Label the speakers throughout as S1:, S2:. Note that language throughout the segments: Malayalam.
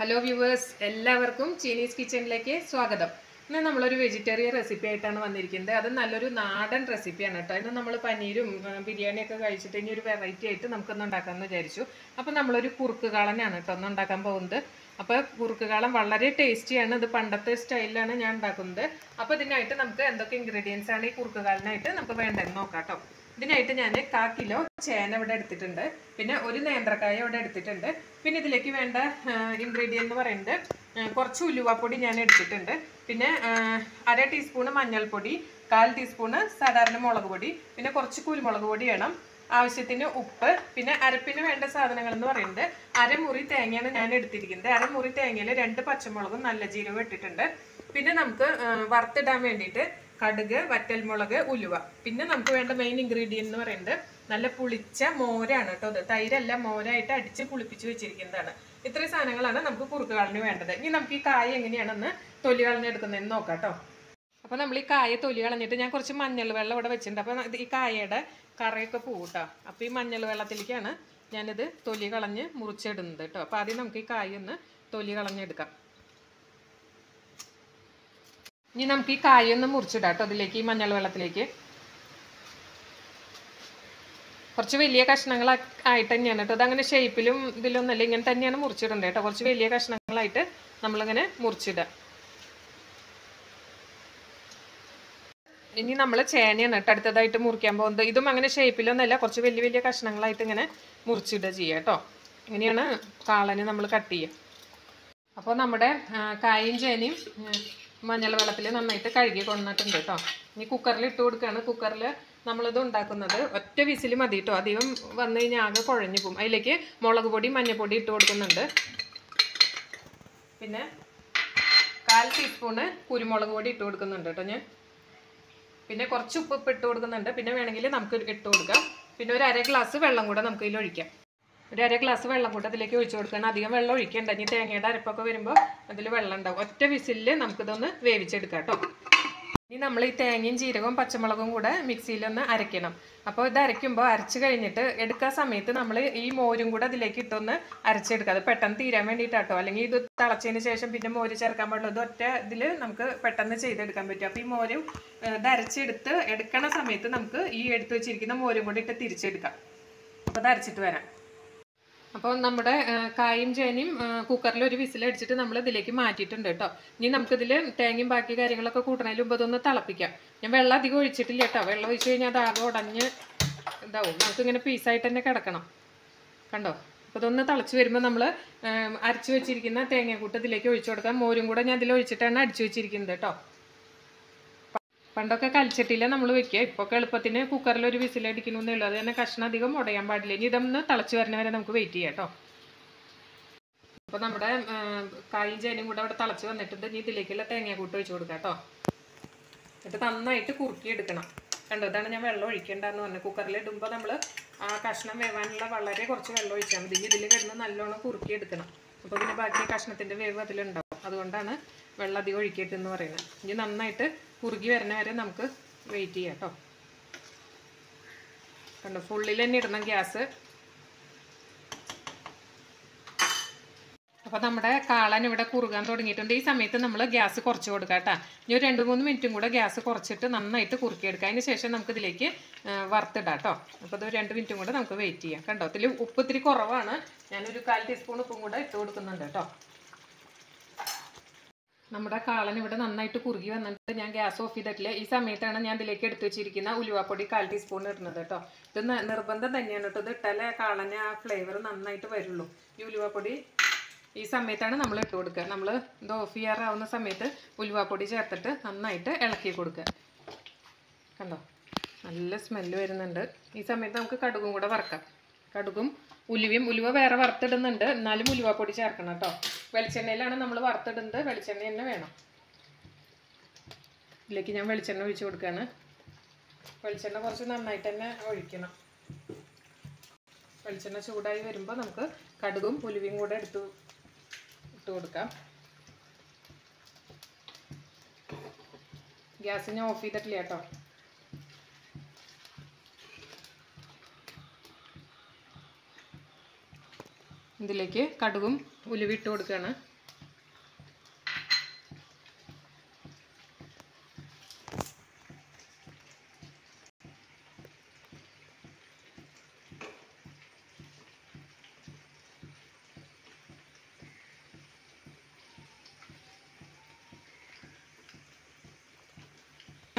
S1: ഹലോ വ്യൂവേഴ്സ് എല്ലാവർക്കും ചീനീസ് കിച്ചണിലേക്ക് സ്വാഗതം ഇന്ന് നമ്മളൊരു വെജിറ്റേറിയൻ റെസിപ്പി ആയിട്ടാണ് വന്നിരിക്കുന്നത് അത് നല്ലൊരു നാടൻ റെസിപ്പിയാണ് കേട്ടോ ഇന്ന് നമ്മൾ പനീരും ആ, ബിരിയാണിയൊക്കെ കഴിച്ചിട്ട് ഇനി ഒരു വെറൈറ്റി ആയിട്ട് നമുക്കൊന്ന് ഉണ്ടാക്കാമെന്ന് വിചാരിച്ചു അപ്പോൾ നമ്മളൊരു കുറുക്ക് കാളനാണ് കേട്ടോ ഒന്ന് ഉണ്ടാക്കാൻ പോകുന്നത് അപ്പോൾ കുറുക്ക് കാളൻ വളരെ ടേസ്റ്റിയാണ് ഇത് പണ്ടത്തെ സ്റ്റൈലിലാണ് ഞാൻ ഉണ്ടാക്കുന്നത് അപ്പോൾ ഇതിനായിട്ട് നമുക്ക് എന്തൊക്കെ ഇൻഗ്രീഡിയൻസ് ആണ് ഈ കുറുക്ക് കാളനായിട്ട് നമുക്ക് വേണ്ടതെന്ന് നോക്കാം കേട്ടോ ഇതിനായിട്ട് ഞാൻ കാ കിലോ ചേന ഇവിടെ എടുത്തിട്ടുണ്ട് പിന്നെ ഒരു നേന്ത്രക്കായ ഇവിടെ എടുത്തിട്ടുണ്ട് പിന്നെ ഇതിലേക്ക് വേണ്ട ഇൻഗ്രീഡിയൻ്റ് എന്ന് പറയുന്നത് ആ, കുറച്ച് ഉലുവാപ്പൊടി ഞാൻ എടുത്തിട്ടുണ്ട് പിന്നെ ആ, അര ടീസ്പൂണ് മഞ്ഞൾപ്പൊടി കാൽ ടീസ്പൂണ് സാധാരണ മുളക് പൊടി പിന്നെ കുറച്ച് കുരുമുളക് പൊടി വേണം ആവശ്യത്തിന് ഉപ്പ് പിന്നെ അരപ്പിന് വേണ്ട സാധനങ്ങൾ എന്ന് പറയുന്നത് അരമുറി തേങ്ങയാണ് ഞാൻ എടുത്തിരിക്കുന്നത് അരമുറി തേങ്ങയിൽ രണ്ട് പച്ചമുളകും നല്ല ജീരകം ഇട്ടിട്ടുണ്ട് പിന്നെ നമുക്ക് ആ, വറുത്തിടാൻ വേണ്ടിയിട്ട് കടുക് വറ്റൽമുളക് ഉലുവ പിന്നെ നമുക്ക് വേണ്ട മെയിൻ ഇൻഗ്രീഡിയൻ്റ് എന്ന് പറയുന്നത് നല്ല പുളിച്ച മോരാണ് കേട്ടോ ഇത് തൈരല്ല മോരായിട്ട് അടിച്ച് പുളിപ്പിച്ച് വെച്ചിരിക്കുന്നതാണ് ഇത്രയും സാധനങ്ങളാണ് നമുക്ക് കുറുക്ക് കളഞ്ഞ് വേണ്ടത് ഇനി നമുക്ക് ഈ കായ എങ്ങനെയാണെന്ന് തൊലി കളഞ്ഞെടുക്കുന്നതെന്ന് നോക്കാം കേട്ടോ അപ്പോൾ നമ്മൾ ഈ കായ തൊലി കളഞ്ഞിട്ട് ഞാൻ കുറച്ച് മഞ്ഞൾ വെള്ളം ഇവിടെ വെച്ചിട്ടുണ്ട് അപ്പോൾ ഇത് ഈ കായയുടെ കറയൊക്കെ പോകും കേട്ടോ അപ്പോൾ ഈ മഞ്ഞൾ വെള്ളത്തിലേക്കാണ് ഞാനിത് തൊലി കളഞ്ഞ് മുറിച്ചിടുന്നത് കേട്ടോ അപ്പോൾ ആദ്യം നമുക്ക് ഈ കായ ഒന്ന് തൊലി കളഞ്ഞെടുക്കാം ഇനി നമുക്ക് ഈ കായ ഒന്ന് മുറിച്ചിടാം കേട്ടോ അതിലേക്ക് ഈ മഞ്ഞൾ വെള്ളത്തിലേക്ക് കുറച്ച് വലിയ കഷ്ണങ്ങൾ ആയിട്ട് തന്നെയാണ് കേട്ടോ അതങ്ങനെ ഷേപ്പിലും ഇതിലൊന്നല്ല ഇങ്ങനെ തന്നെയാണ് മുറിച്ചിടേണ്ടത് കേട്ടോ കുറച്ച് വലിയ കഷ്ണങ്ങളായിട്ട് നമ്മളിങ്ങനെ മുറിച്ചിടുക ഇനി നമ്മൾ ചേനയാണ് കേട്ടോ അടുത്തതായിട്ട് മുറിക്കാൻ പോകുന്നത് ഇതും അങ്ങനെ ഷേപ്പിലൊന്നുമല്ല കുറച്ച് വലിയ വലിയ കഷ്ണങ്ങളായിട്ട് ഇങ്ങനെ മുറിച്ചിടുക ചെയ്യുക കേട്ടോ ഇങ്ങനെയാണ് കാളന് നമ്മൾ കട്ട് ചെയ്യുക അപ്പോൾ നമ്മുടെ ആ, കായും ചേനയും ഉം, മഞ്ഞൾ വെള്ളത്തിൽ നന്നായിട്ട് കഴുകി കൊണ്ടിട്ടുണ്ട് കേട്ടോ ഇനി കുക്കറിൽ ഇട്ട് കൊടുക്കുകയാണ് കുക്കറിൽ നമ്മളിത് ഉണ്ടാക്കുന്നത് ഒറ്റ വിസിൽ മതി കേട്ടോ അധികം വന്നു കഴിഞ്ഞാൽ ആകെ കുഴഞ്ഞു പോകും അതിലേക്ക് മുളക് പൊടി മഞ്ഞൾപ്പൊടി ഇട്ട് കൊടുക്കുന്നുണ്ട് പിന്നെ കാൽ ടീസ്പൂണ് കുരുമുളക് പൊടി ഇട്ട് കൊടുക്കുന്നുണ്ട് കേട്ടോ ഞാൻ പിന്നെ കുറച്ച് ഉപ്പ് ഇപ്പ് ഇട്ട് കൊടുക്കുന്നുണ്ട് പിന്നെ വേണമെങ്കിൽ നമുക്ക് ഇട്ട് കൊടുക്കാം പിന്നെ ഒരു അര ഗ്ലാസ് വെള്ളം കൂടെ നമുക്ക് ഇതിൽ ഒഴിക്കാം ഒരു അര ഗ്ലാസ് വെള്ളം കൂടെ അതിലേക്ക് ഒഴിച്ചു കൊടുക്കണം അധികം വെള്ളം ഒഴിക്കണ്ട ഇനി തേങ്ങയുടെ അരപ്പൊക്കെ വരുമ്പോൾ അതിൽ വെള്ളം ഉണ്ടാവും ഒറ്റ വിസിലിൽ നമുക്കിതൊന്ന് വേവിച്ചെടുക്കാം കേട്ടോ ഇനി നമ്മൾ ഈ തേങ്ങയും ജീരകവും പച്ചമുളകും കൂടെ മിക്സിയിലൊന്ന് അരയ്ക്കണം അപ്പോൾ ഇത് അരയ്ക്കുമ്പോൾ അരച്ച് കഴിഞ്ഞിട്ട് എടുക്കാൻ സമയത്ത് നമ്മൾ ഈ മോരും കൂടെ അതിലേക്ക് ഇട്ടൊന്ന് അരച്ചെടുക്കുക അത് പെട്ടെന്ന് തീരാൻ വേണ്ടിയിട്ടാട്ടോ അല്ലെങ്കിൽ ഇത് തിളച്ചതിന് ശേഷം പിന്നെ മോര് ചേർക്കാൻ പാടുള്ളൂ ഇത് ഒറ്റ ഇതിൽ നമുക്ക് പെട്ടെന്ന് ചെയ്തെടുക്കാൻ പറ്റും അപ്പോൾ ഈ മോരും ഏഹ്, ഇത് അരച്ചെടുത്ത് എടുക്കണ സമയത്ത് നമുക്ക് ഈ എടുത്ത് വെച്ചിരിക്കുന്ന മോരും കൂടി ഇട്ട് തിരിച്ചെടുക്കാം അപ്പോൾ ഇത് അരച്ചിട്ട് വരാം അപ്പോൾ നമ്മുടെ ആ, കായും ചേനയും കുക്കറിൽ ഒരു വിസിലടിച്ചിട്ട് നമ്മൾ ഇതിലേക്ക് മാറ്റിയിട്ടുണ്ട് കേട്ടോ ഇനി നമുക്കിതിൽ തേങ്ങയും ബാക്കി കാര്യങ്ങളൊക്കെ കൂട്ടണതിന് മുമ്പ് ഇതൊന്ന് തിളപ്പിക്കാം ഞാൻ വെള്ളം അധികം ഒഴിച്ചിട്ടില്ല കേട്ടോ വെള്ളം ഒഴിച്ച് കഴിഞ്ഞാൽ അത് ആകെ ഉടഞ്ഞ് ഇതാവും നമുക്കിങ്ങനെ പീസായിട്ട് തന്നെ കിടക്കണം കണ്ടോ അപ്പോൾ ഇതൊന്ന് തിളച്ച് വരുമ്പോൾ നമ്മൾ അരച്ച് വെച്ചിരിക്കുന്ന തേങ്ങാക്കൂട്ട് ഇതിലേക്ക് ഒഴിച്ചു കൊടുക്കാം മോരും കൂടെ ഞാൻ ഇതിൽ ഒഴിച്ചിട്ടാണ് അടിച്ചു വെച്ചിരിക്കുന്നത് കേട്ടോ പണ്ടൊക്കെ കലിച്ചട്ടിയില നമ്മൾ വെക്കുക ഇപ്പോൾ എളുപ്പത്തിന് കുക്കറിൽ ഒരു വിസിലടിക്കണമെന്നേ ഉള്ളൂ അത് തന്നെ കഷ്ണം അധികം ഉടയാൻ പാടില്ല ഇനി ഇതൊന്ന് തിളച്ച് വരുന്ന വരെ നമുക്ക് വെയിറ്റ് ചെയ്യാം കേട്ടോ അപ്പോൾ നമ്മുടെ ആ, കായും ചേനയും കൂടെ അവിടെ തിളച്ച് വന്നിട്ടുണ്ട് ഇനി ഇതിലേക്കുള്ള തേങ്ങാക്കൂട്ട് ഒഴിച്ച് കൊടുക്കാം കേട്ടോ എന്നിട്ട് നന്നായിട്ട് കുറുക്കി എടുക്കണം കണ്ടോ ഇതാണ് ഞാൻ വെള്ളം ഒഴിക്കേണ്ടെന്ന് പറഞ്ഞു കുക്കറിൽ ഇടുമ്പോൾ നമ്മൾ ആ കഷ്ണം വേവാനുള്ള വളരെ കുറച്ച് വെള്ളം ഒഴിച്ചാൽ മതി ഇനി ഇതിൽ കിടന്ന് നല്ലോണം കുറുക്കി എടുക്കണം അപ്പോൾ പിന്നെ ബാക്കി കഷ്ണത്തിൻ്റെ വേവ് അതിലുണ്ടാവും അതുകൊണ്ടാണ് വെള്ളം അധികം ഒഴിക്കരുതെന്ന് പറയുന്നത് ഇനി നന്നായിട്ട് കുറുകി വരുന്ന വരെ നമുക്ക് വെയിറ്റ് ചെയ്യാം കേട്ടോ കണ്ടോ ഫുള്ളിൽ തന്നെ ഇടണം ഗ്യാസ് അപ്പോൾ നമ്മുടെ കാളൻ ഇവിടെ കുറുകാൻ തുടങ്ങിയിട്ടുണ്ട് ഈ സമയത്ത് നമ്മൾ ഗ്യാസ് കുറച്ച് കൊടുക്കുക കേട്ടോ ഇനി ഒരു രണ്ട് മൂന്ന് മിനിറ്റും കൂടെ ഗ്യാസ് കുറച്ചിട്ട് നന്നായിട്ട് കുറുക്കിയെടുക്കുക അതിന് ശേഷം നമുക്ക് ഇതിലേക്ക് വറുത്തിടാം കേട്ടോ അപ്പോൾ ഇത് രണ്ട് മിനിറ്റും കൂടെ നമുക്ക് വെയിറ്റ് ചെയ്യാം കണ്ടോ ഇതിൽ ഉപ്പ് ഇത്തിരി കുറവാണ് ഞാനൊരു കാൽ ടീസ്പൂൺ ഉപ്പും കൂടെ ഇട്ട് കൊടുക്കുന്നുണ്ട് കേട്ടോ നമ്മുടെ കാളൻ ഇവിടെ നന്നായിട്ട് കുറുകി വന്നിട്ട് ഞാൻ ഗ്യാസ് ഓഫ് ചെയ്തിട്ടില്ല ഈ സമയത്താണ് ഞാൻ ഇതിലേക്ക് എടുത്തു വെച്ചിരിക്കുന്ന ഉലുവാപ്പൊടി കാൽ ടീസ്പൂൺ ഇടുന്നത് കേട്ടോ ഇത് ന- നിർബന്ധം തന്നെയാണ് കേട്ടോ ഇത് ഇട്ടാലേ കാളന് ആ ഫ്ലേവർ നന്നായിട്ട് വരുള്ളൂ ഈ ഉലുവാപ്പൊടി ഈ സമയത്താണ് നമ്മൾ ഇട്ട് കൊടുക്കുക നമ്മൾ ഇത് ഓഫ് ചെയ്യാറാവുന്ന സമയത്ത് ഉലുവാപ്പൊടി ചേർത്തിട്ട് നന്നായിട്ട് ഇളക്കി കൊടുക്കുക കണ്ടോ നല്ല സ്മെല്ല് വരുന്നുണ്ട് ഈ സമയത്ത് നമുക്ക് കടുകും കൂടെ വറക്കാം കടുകും ഉലുവയും ഉലുവ വേറെ വറുത്തിടുന്നുണ്ട് എന്നാലും ഉലുവാപ്പൊടി ചേർക്കണം കേട്ടോ വെളിച്ചെണ്ണയിലാണ് നമ്മൾ വറുത്തിടുന്നത് വെളിച്ചെണ്ണ തന്നെ വേണം ഇതിലേക്ക് ഞാൻ വെളിച്ചെണ്ണ ഒഴിച്ച് കൊടുക്കുകയാണ് വെളിച്ചെണ്ണ കുറച്ച് നന്നായിട്ട് തന്നെ ഒഴിക്കണം വെളിച്ചെണ്ണ ചൂടായി വരുമ്പോൾ നമുക്ക് കടുകും ഉലുവയും കൂടെ എടുത്ത് ഇട്ട് കൊടുക്കാം ഗ്യാസ് ഞാൻ ഓഫ് ചെയ്തിട്ടില്ല കേട്ടോ ഇതിലേക്ക് കടുകും ഉലുവ ഇട്ട് കൊടുക്കുകയാണ്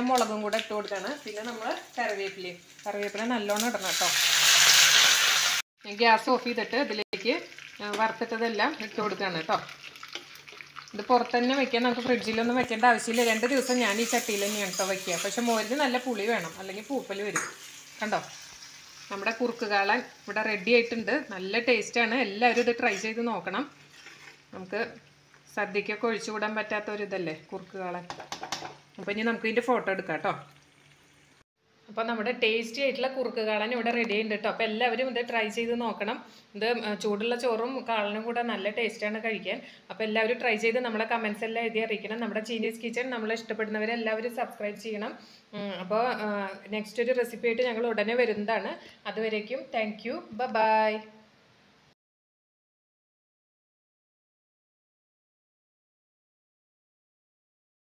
S1: മുളകും കൂടെ ഇട്ട് കൊടുക്കുകയാണ് പിന്നെ നമ്മൾ കറിവേപ്പിലയും കറിവേപ്പില നല്ലോണം ഇടണം കേട്ടോ ഗ്യാസ് ഓഫ് ചെയ്തിട്ട് ഇതിലേക്ക് ആ, വറുത്തിട്ടതെല്ലാം ഇട്ട് കൊടുക്കുകയാണ് കേട്ടോ ഇത് പുറത്ത് തന്നെ വെക്കാൻ നമുക്ക് ഫ്രിഡ്ജിലൊന്നും വെക്കേണ്ട ആവശ്യമില്ല രണ്ട് ദിവസം ഞാൻ ഈ ചട്ടിയിൽ തന്നെയാണ് കേട്ടോ വെക്കുക പക്ഷെ മോരിന് നല്ല പുളി വേണം അല്ലെങ്കിൽ പൂപ്പൽ വരും കണ്ടോ നമ്മുടെ കുറുക്ക് കാളൻ ഇവിടെ റെഡി ആയിട്ടുണ്ട് നല്ല ടേസ്റ്റാണ് എല്ലാവരും ഇത് ട്രൈ ചെയ്ത് നോക്കണം നമുക്ക് സദ്യക്കൊക്കെ ഒഴിച്ചുകൂടാൻ പറ്റാത്ത ഒരു ഇതല്ലേ കുറുക്ക് കാളൻ അപ്പോൾ ഇനി നമുക്ക് ഇതിൻ്റെ ഫോട്ടോ എടുക്കാം കേട്ടോ അപ്പോൾ നമ്മുടെ ടേസ്റ്റി ആയിട്ടുള്ള കുറുക്ക് കാളൻ ഇവിടെ റെഡി ആയിട്ടുണ്ട് കേട്ടോ അപ്പോൾ എല്ലാവരും ഇത് ട്രൈ ചെയ്ത് നോക്കണം ഇത് ആ, ചൂടുള്ള ചോറും കാളനും കൂടെ നല്ല ടേസ്റ്റാണ് കഴിക്കാൻ അപ്പോൾ എല്ലാവരും ട്രൈ ചെയ്ത് നമ്മളെ കമൻസ് എല്ലാം എഴുതി അറിയിക്കണം നമ്മുടെ ചീനീസ് കിച്ചൺ നമ്മളെ ഇഷ്ടപ്പെടുന്നവരെല്ലാവരും സബ്സ്ക്രൈബ് ചെയ്യണം ഉം, അപ്പോൾ നെക്സ്റ്റ് ഒരു റെസിപ്പി ആയിട്ട് ഞങ്ങൾ ഉടനെ വരുന്നതാണ് അതുവരേക്കും താങ്ക് യു ബൈ